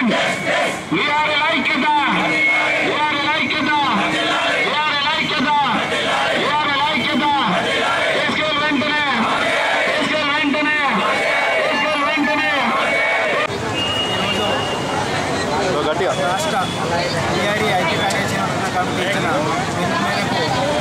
Demand VR ఐక్యత VR ఐక్యత VR ఐక్యత వీఆర్ ఐక్యత తీసుకెళ్ళి వెంటనే తీసుకెళ్ళి వెంటనే తీసుకెళ్ళి వెంటనే రాష్ట్ర టీఆర్ఈ ఐక్య కార్యాచరణ కమిటీ ఇచ్చిన పిలుపు మేరకు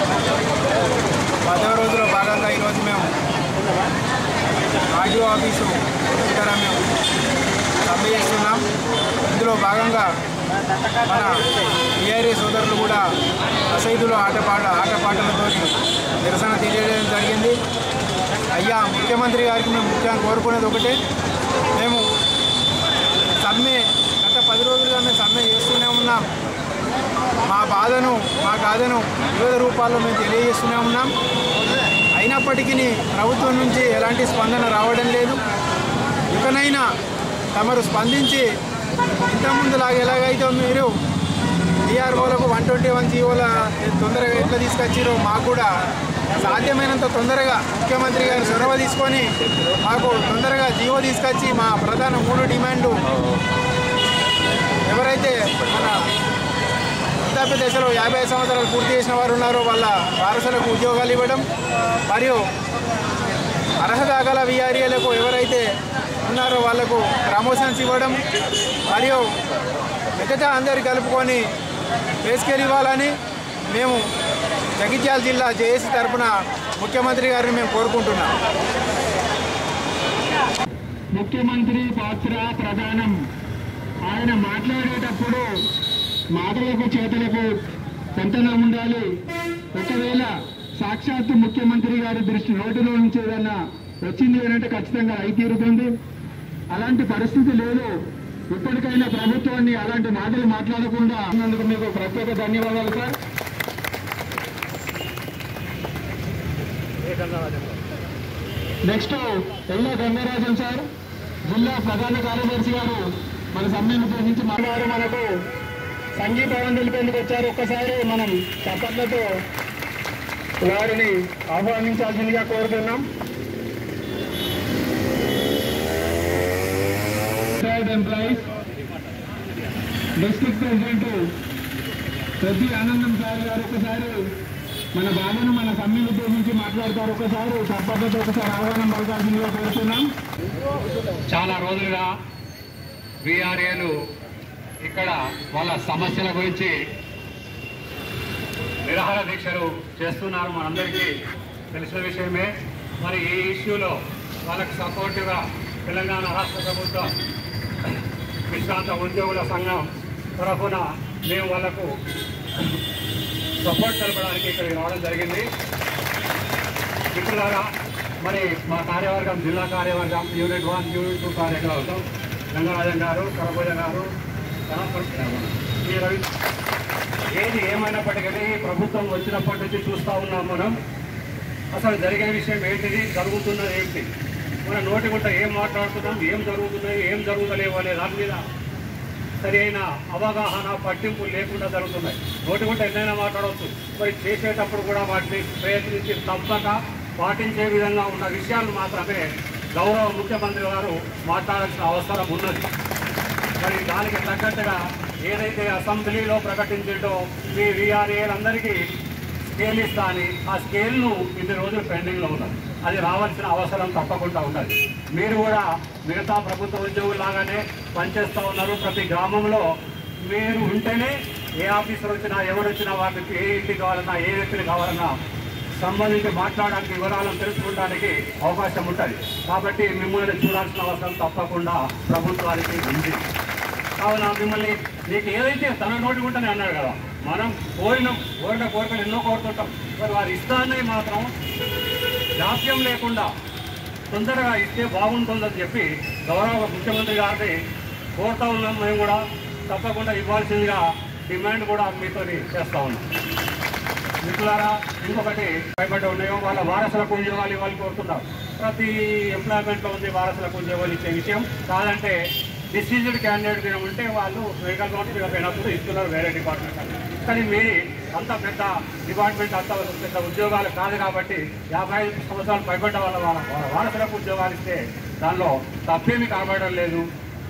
పదవ రోజులో భాగంగా ఈరోజు మేము ఆర్డీఓ ఆఫీసు దగ్గర మేము సమ్మె చేస్తున్నాం ఇందులో భాగంగా మన టీఆర్ఏ సోదరులు కూడా అసైదులో ఆటపాట ఆటపాటలతో నిరసన తెలియజేయడం జరిగింది అయ్యా ముఖ్యమంత్రి గారికి మేము ముఖ్యంగా కోరుకునేది ఒకటే మేము సమ్మె గత పది రోజులుగా మేము సమ్మె చేస్తూనే ఉన్నాం మా బాధను మా గాథను వివిధ రూపాల్లో మేము తెలియజేస్తూనే ఉన్నాం అయినప్పటికీ ప్రభుత్వం నుంచి ఎలాంటి స్పందన రావడం లేదు ఇకనైనా తమరు స్పందించి ఇంతకుముందులాగా ఎలాగైతే మీరు డిఆర్ఓలకు వన్ ట్వంటీ వన్ జీవోల తొందరగా ఎట్లా తీసుకొచ్చిరో మాకు కూడా సాధ్యమైనంత తొందరగా ముఖ్యమంత్రి గారు చొరవ తీసుకొని మాకు తొందరగా జీవో తీసుకొచ్చి మా ప్రధాన మూడు డిమాండ్లు ఎవరైతే మన వృద్ధాప్య దశలో యాభై సంవత్సరాలు పూర్తి చేసిన వారు ఉన్నారో వాళ్ళ వారసులకు ఉద్యోగాలు ఇవ్వడం మరియు అర్హత గల విఆర్ఏలకు ఎవరైతే ఉన్నారో వాళ్లకు ప్రమోషన్స్ ఇవ్వడం మరియు మిగతా అందరు కలుపుకొని వేసుకెళ్ళి ఇవ్వాలని మేము జగిత్యాల జిల్లా జేఏసీ తరఫున ముఖ్యమంత్రి గారిని మేము కోరుకుంటున్నాం ముఖ్యమంత్రి పాత్ర ప్రధానం ఆయన మాట్లాడేటప్పుడు మాటలకు చేతులకు పొంతన ఉండాలి ఒకవేళ సాక్షాత్తు ముఖ్యమంత్రి గారి దృష్టి నోటిలో నుంచి ఏదన్నా వచ్చింది అంటే ఖచ్చితంగా అయి తీరుతుంది అలాంటి పరిస్థితి లేదు ఇప్పటికైనా ప్రభుత్వాన్ని అలాంటి మాటలు మాట్లాడకుండా ఉన్నందుకు మీకు ప్రత్యేక ధన్యవాదాలు సార్ నెక్స్ట్ ఎల్ల గంగరాజన్ సార్ జిల్లా ప్రధాన కార్యదర్శి గారు మన సమ్మెను ఉద్దేశించి మాట్లాడారు మనకు సంగీతం తెలిపేందుకు వచ్చారు ఒక్కసారి మనం చప్పట్లతో వారిని ఆహ్వానించాల్సిందిగా కోరుతున్నాం ఎంప్లాయీస్ డిస్ట్రిక్ట్ ప్రెసిడెంట్ ప్రతి ఆనందం సార్ గారు ఒకసారి మన బాధను మన సమ్మెను ఉద్దేశించి మాట్లాడతారు ఒకసారి చప్పట్లతో ఒకసారి ఆహ్వానం పలకాల్సిందిగా కోరుతున్నాం చాలా రోజులుగా విఆర్ఏలు ఇక్కడ వాళ్ళ సమస్యల గురించి నిరాహార దీక్షలు చేస్తున్నారు మనందరికీ తెలిసిన విషయమే మరి ఈ ఇష్యూలో వాళ్ళకి సపోర్టివ్గా తెలంగాణ రాష్ట్ర ప్రభుత్వం విశ్రాంత ఉద్యోగుల సంఘం తరఫున మేము వాళ్లకు సపోర్ట్ తెలపడానికి ఇక్కడికి రావడం జరిగింది మిత్రులారా మరి మా కార్యవర్గం జిల్లా కార్యవర్గం యూనిట్ వన్ యూనిట్ టూ కార్యవర్గం రంగరాజన్ గారు కరభోజ గారు ఈ రవి ఏది ఏమైనప్పటికీ ప్రభుత్వం వచ్చినప్పటి నుంచి చూస్తూ ఉన్నాం మనం అసలు జరిగే విషయం ఏంటిది జరుగుతున్నది ఏంటి మన నోటి గుంట ఏం మాట్లాడుతున్నాం ఏం జరుగుతున్నాయి ఏం జరుగుతలేవు అనే దాని మీద సరి అయిన అవగాహన పట్టింపు లేకుండా జరుగుతున్నాయి నోటి గుంట ఎన్నైనా మాట్లాడవచ్చు మరి చేసేటప్పుడు కూడా వాటిని ప్రయత్నించి తప్పక పాటించే విధంగా ఉన్న విషయాలు మాత్రమే గౌరవ ముఖ్యమంత్రి గారు మాట్లాడాల్సిన అవసరం ఉన్నది మరి దానికి తగ్గట్టుగా ఏదైతే అసెంబ్లీలో ప్రకటించిందో మీ వీఆర్ఏలందరికీ స్కేల్ ఇస్తా అని ఆ స్కేల్ను ఇన్ని రోజులు పెండింగ్లో ఉన్నది అది రావాల్సిన అవసరం తప్పకుండా ఉన్నది మీరు కూడా మిగతా ప్రభుత్వ ఉద్యోగులాగానే పనిచేస్తూ ఉన్నారు ప్రతి గ్రామంలో మీరు ఉంటేనే ఏ ఆఫీసర్ వచ్చినా ఎవరు వచ్చినా వాటికి ఏ ఇంటి కావాలన్నా ఏ వ్యక్తిని కావాలన్నా సంబంధించి మాట్లాడడానికి వివరాలను తెలుసుకోవడానికి అవకాశం ఉంటుంది కాబట్టి మిమ్మల్ని చూడాల్సిన అవసరం తప్పకుండా ప్రభుత్వానికి ఉంది కావున మిమ్మల్ని నీకు ఏదైతే తన నోటి ఉంటని అన్నాడు కదా మనం కోరిన కోరిన కోరికలు ఎన్నో కోరుతుంటాం మరి వారి ఇష్టాన్ని మాత్రం జాప్యం లేకుండా తొందరగా ఇస్తే బాగుంటుందని చెప్పి గౌరవ ముఖ్యమంత్రి గారిని కోరుతా ఉన్నాం మేము కూడా తప్పకుండా ఇవ్వాల్సిందిగా డిమాండ్ కూడా మీతో చేస్తా ఉన్నాం మిత్రులారా ఇంకొకటి భయపడి ఉన్నాయో వాళ్ళ వారసులకు ఉద్యోగాలు ఇవ్వాలి కోరుతున్నారు ప్రతి ఎంప్లాయ్మెంట్లో ఉంది వారసులకు ఉద్యోగాలు ఇచ్చే విషయం కాదంటే డిసీజ్డ్ క్యాండిడేట్ మీద ఉంటే వాళ్ళు మెడికల్ నోట్ మీద పోయినప్పుడు ఇస్తున్నారు వేరే డిపార్ట్మెంట్ అని. కానీ మీ అంత పెద్ద డిపార్ట్మెంట్ అంత పెద్ద ఉద్యోగాలు కాదు కాబట్టి యాభై ఐదు సంవత్సరాలు పైబడ్డ వాళ్ళ వాళ్ళ వాళ్ళ వారసులకు ఉద్యోగాలు ఇస్తే దానిలో తప్పేమీ కనబడడం లేదు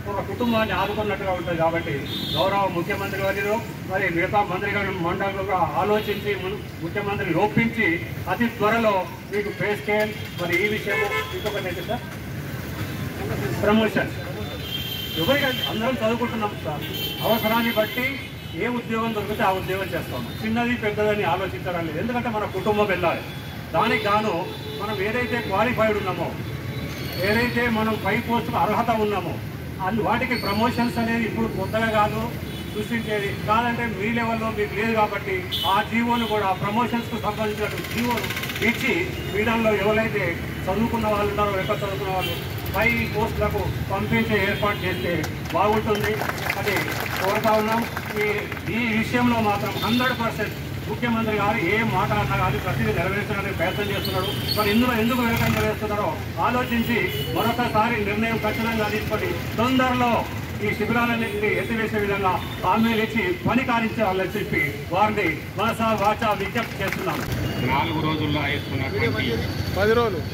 ఒక కుటుంబాన్ని ఆదుకున్నట్టుగా ఉంటుంది కాబట్టి గౌరవ ముఖ్యమంత్రి వర్యులు మరి మిగతా మంత్రిగణ మండలుగా ఆలోచించి మున్- ముఖ్యమంత్రిని ఒప్పించి అతి త్వరలో మీకు పే స్కేల్ మరి ఈ విషయము ఇంకొకటి ఏంటి సార్ ప్రమోషన్ ఎవరికి అందరం చదువుకుంటున్నాం సార్ అవసరాన్ని బట్టి ఏ ఉద్యోగం దొరికితే ఆ ఉద్యోగం చేస్తాం చిన్నది పెద్దదని ఆలోచించడం లేదు ఎందుకంటే మన కుటుంబం వెళ్ళాలి దానికి గాను మనం ఏదైతే క్వాలిఫైడ్ ఉన్నామో ఏదైతే మనం పై పోస్టుకు అర్హత ఉన్నామో అందు వాటికి ప్రమోషన్స్ అనేది ఇప్పుడు కొత్తగా కాదు సృష్టించేది కాదంటే మీ లెవెల్లో మీకు లేదు కాబట్టి ఆ జీవోను కూడా ప్రమోషన్స్కు సంబంధించిన జీవోను ఇచ్చి మీడియంలో ఎవరైతే చదువుకున్న వాళ్ళు ఉన్నారో ఎక్కడ చదువుకున్న వాళ్ళు పై పోస్టులకు పంపించే ఏర్పాటు చేస్తే బాగుంటుంది అది కోరుతా ఉన్నాం ఈ ఈ విషయంలో మాత్రం హండ్రెడ్ పర్సెంట్ ముఖ్యమంత్రి గారు ఏ మాట అన్నా కానీ ప్రతిదీ నెరవేర్చడానికి ప్రయత్నం చేస్తున్నాడు మరి ఇందులో ఎందుకు వెనకంజ వేస్తున్నారో ఆలోచించి మరొకసారి నిర్ణయం ఖచ్చితంగా తీసుకొని తొందరలో ఈ శిబిరాలన్నింటినీ ఎత్తివేసే విధంగా హామీలు ఇచ్చి పని కానించాలని చెప్పి వారిని మనసా వాచా విజ్ఞప్తి చేస్తున్నాం నాలుగు రోజుల్లో వేస్తున్నటువంటి పది రోజులు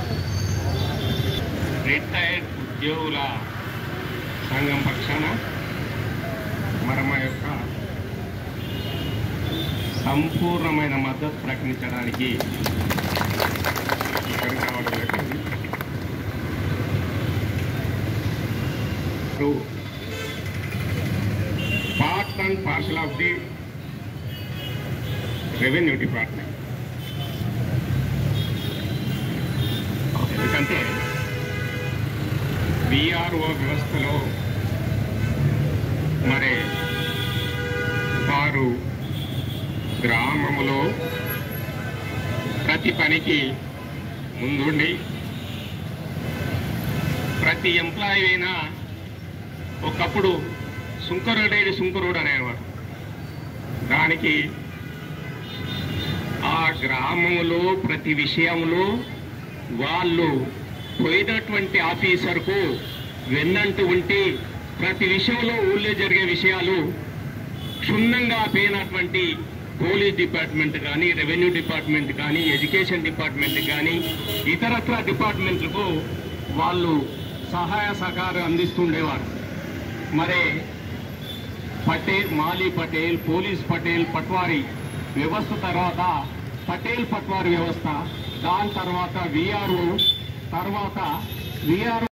రిటైర్డ్ ఉద్యోగుల సంఘం పక్షాన మరి మా యొక్క సంపూర్ణమైన మద్దతు ప్రకటించడానికి ఇక్కడికి రావడం జరిగింది part and parcel of the revenue department ఎందుకంటే విఆర్ఓ వ్యవస్థలో మరి వారు గ్రామములో ప్రతి పనికి ముందుండి ప్రతి ఎంప్లాయీ అయినా ఒకప్పుడు సుంకరుడేది సుంకరుడు అనేవారు దానికి ఆ గ్రామంలో ప్రతి విషయంలో వాళ్ళు పోయినటువంటి ఆఫీసర్కు వెన్నంటూ ఉంటే ప్రతి విషయంలో ఊళ్ళో జరిగే విషయాలు క్షుణ్ణంగా పోయినటువంటి పోలీస్ డిపార్ట్మెంట్ కానీ రెవెన్యూ డిపార్ట్మెంట్ కానీ ఎడ్యుకేషన్ డిపార్ట్మెంట్ కానీ ఇతరత్ర డిపార్ట్మెంట్లకు వాళ్ళు సహాయ సహకారం అందిస్తుండేవారు మరి పటేల్ మాలీ పటేల్ పోలీస్ పటేల్ పట్వారీ వ్యవస్థ తర్వాత పటేల్ పట్వారీ వ్యవస్థ దాని తర్వాత విఆర్ఓ తర్వాత విఆర్ఓ